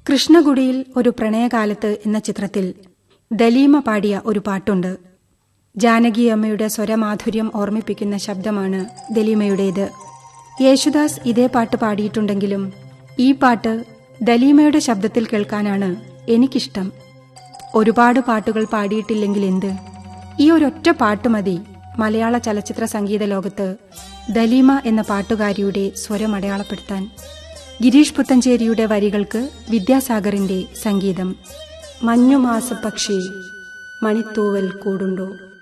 കൃഷ്ണഗുഡിയിൽ ഒരു പ്രണയകാലത്ത് എന്ന ചിത്രത്തിൽ ദലീമ പാടിയ ഒരു പാട്ടുണ്ട് ജാനകി അമ്മയുടെ സ്വരമാധുര്യം ഓർമ്മിപ്പിക്കുന്ന ശബ്ദമാണ് ദലീമയുടേത് യേശുദാസ് ഇതേ പാട്ട് പാടിയിട്ടുണ്ടെങ്കിലും ഈ പാട്ട് ദലീമയുടെ ശബ്ദത്തിൽ കേൾക്കാനാണ് എനിക്കിഷ്ടം ഒരുപാട് പാട്ടുകൾ പാടിയിട്ടില്ലെങ്കിൽ എന്ത് ഈ ഒരൊറ്റ പാട്ട് മതി മലയാള ചലച്ചിത്ര സംഗീത ലോകത്ത് ദലീമ എന്ന പാട്ടുകാരിയുടെ സ്വരം അടയാളപ്പെടുത്താൻ ഗിരീഷ് പുത്തഞ്ചേരിയുടെ വരികൾക്ക് വിദ്യാസാഗറിന്റെ സംഗീതം മഞ്ഞുമാസപ്പക്ഷി മണിത്തൂവൽ കൂടുണ്ടോ